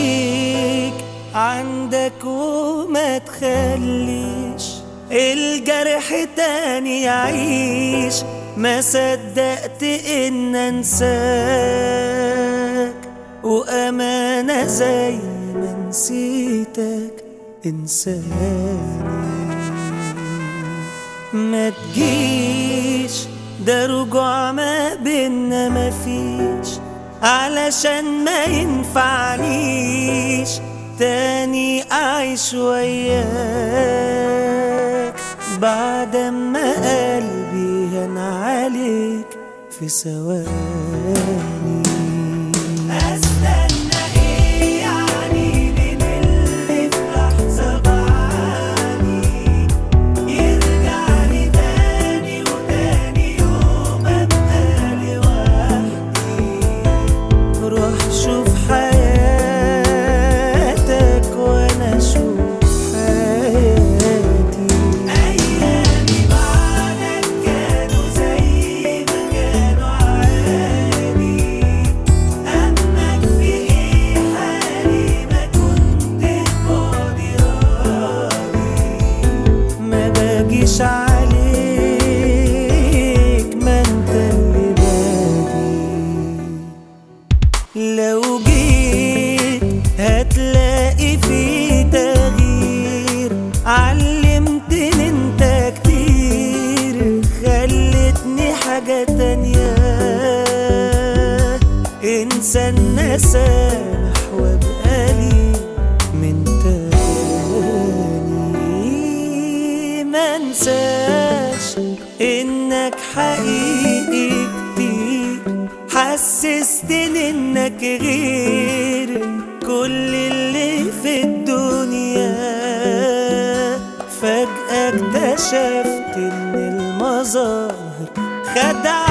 خليك عندك وما تخليش الجرح تاني يعيش ما صدقت ان انساك وامانة زي ما نسيتك انساني ما تجيش ده رجوع ما بينا مفيش علشان ما ينفعنيش تاني أعيش وياك بعد ما قلبي هان عليك في ثواني أستنى إيه يعني من اللي في لحظة بعاني يرجع لي تاني وتاني يوم أبقى لوحدي روح شوف حياتك وانا اشوف حياتي ايامي بعدك كانوا زي ما كانوا عادي همك في ايه حالي ما كنت فاضي راضي ما باجيش عليك ما انت اللي بادي لو جيت هتلاقي في تغيير علمتني انت كتير خلتني حاجة تانية انسان نسامح وابقى لي من تاني ما انساش انك حقيقي كتير حسستني انك غير كل اللي في الدنيا فجأة اكتشفت ان المظاهر خدعة